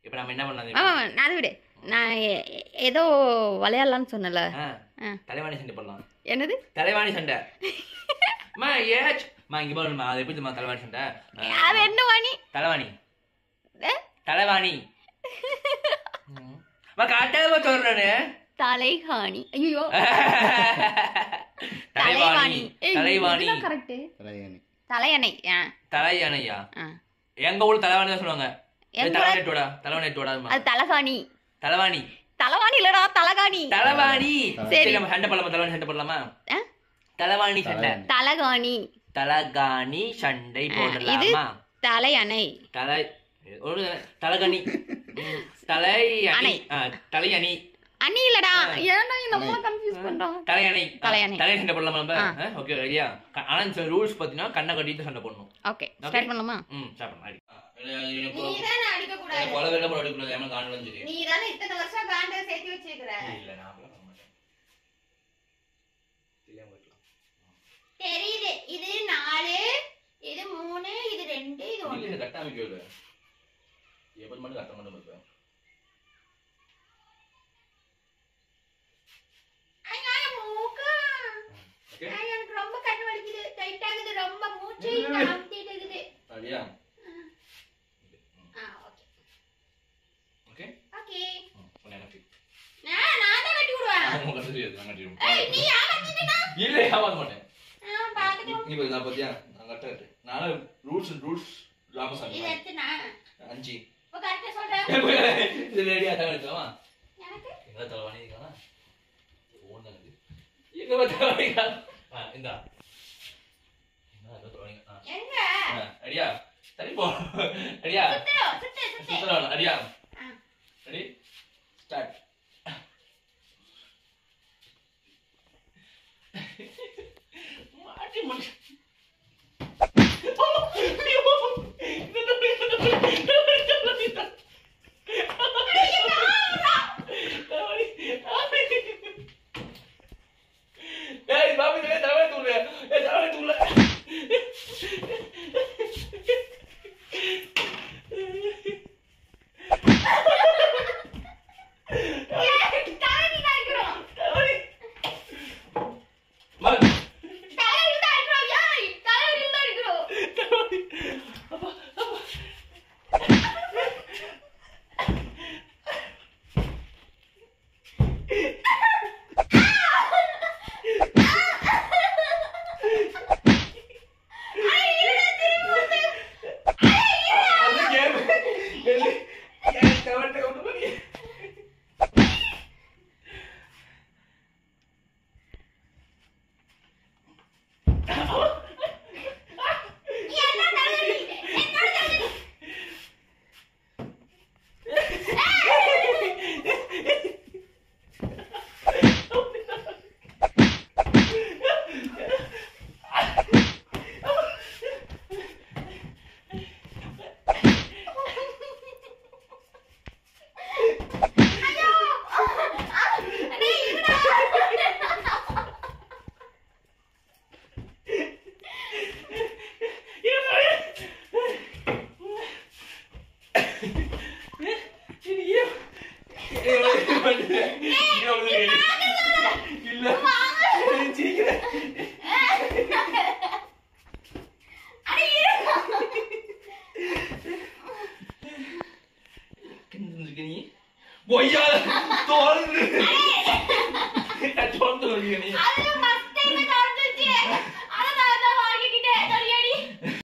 இப்போ நம்ம என்ன பண்ணலாம் ஆமா தெரியுமா? நான் அதை விடு நான் எ- ஏதோ விளையாடலான்னு சொன்னல ஆ, ஆ. தலைவாணி சண்டை பண்ணலாம் என்னது தலைவாணி சண்டை மா ஏச் மா இங்க பாருமா அது எப்படி தெரியுமா தலைவாணி சண்டை ஆ, அது என்ன வாணி தலைவாணி ஏ? தலைவாணி ம். மா கரெக்டாக சொல்றேனே தலைகாணி ஐயோ தலைவாணி தலைவாணி கரெக்ட் தலையணி தலையணை ஆ தலையானையா ஆ. எங்க ஊர்ல தலைவாணி தான் சொல்லுவாங்க எங்க தலைவாணி எட்டோடா தலைவாணி எட்டோடா அது தலகாணி தலைவாணி தலைவாணி இல்லடா தலகாணி தலைவாணி சரி. சரி நம்ம சண்டை போடலாமா தலைவாணி சண்டை போடலாமா ஆ? தலைவாணி சண்டை தலையணி. தலகாணி தலகாணி சண்டை ஆ, போடலாமா தலையணை தலை ஒரு தலகணி ம், தலையணி அணை. ஆ, தலையணி அணி இல்லடா ஏன்டா நம்ம கன்ஃபியூஸ் பண்றோம் தலையணை ஆ, தலையணை. தலையணை சண்டை போடலாமா நம்ம ஆ. ஓகே ரெடியா ஆனா இந்த ரூல்ஸ் பாத்தீங்கன்னா கண்ணை கட்டிட்டு சண்டை போடணும் ஓகே ஸ்டார்ட் பண்ணலாமா ம் சாப்பிடலாம் அடி நீதானே அடிக்க கூடாது பல வேலை போட அடிக்கூடாது ஏமா காணலாம் சரி நீதானே இத்தனை வருஷம் காண்ட சேர்த்து வச்சிருக்கிற இல்ல நான் அப்படிலாம் பண்ண மாட்டேன் தெரியாம இருக்கலாம் தெரியுது இது நாலு இது மூணு இது ரெண்டு இது ஒண்ணு இல்ல கட்ட அமைக்கல எப்படி மட்டும் கட்ட மட்டும் இருப்பேன் ஐயா, மூக்கு. ஓகே ஐயா, எனக்கு ரொம்ப கண்ணு வலிக்குது டைட் ஆகுது ரொம்ப மூச்சு அமுத்திட்டு இருக்குது அப்படியா ஆ ஓகே ஓகே ஓகே ம் உன்னை எனக்கு நான் நான் தான் கட்டி விடுவேன் அவங்க கட்ட தெரியாது நான் கட்டிடுவோம் ஏய் நீ ஏமாத்திட்டா இல்ல ஏமாத்த மாட்டேன் ஆ பாத்துக்கலாம் நீ போய் நான் பத்தியா நான் கட்ட கட்டேன் நானும் ரூல்ஸ் ரூல்ஸ் ராமசாமி இது எடுத்து நான் அஞ்சு இப்போ கரெக்டா சொல்றேன் இது ரெடியா தலை எடுக்கலாமா எனக்கு எங்க தலைவாணி இருக்கலாம் ஓன் தான் இது எங்க தலைவாணி ஆ இந்தா என்ன எங்க தலைவாணி ஆ எங்க ஆ, அடியா சரி போ அடியா சுத்து சுத்து சுத்து சுத்தலாம் அடியா ஆ. ரெடி ஸ்டார்ட் மாட்டி மாட்டி ஏய் பாபி தலை தூளு ஏய் தலை தூளு ஏய், தலையில தான் இருக்கிறோம். மகன் தலையில தான் இருக்கிறோம். ஏய், தலையில தான் இருக்கிறோம். ஐய், இருடா, திரும்பி வந்து. அது கேம் எல்லி ஏய் கவர்ட்ட கொண்டு போய் நீ என்ன தலையில? என்னோட தலையில. ஐயோ! டேய், இருடா. அட, இருடா. பொய்யா தோல் தோல் நீ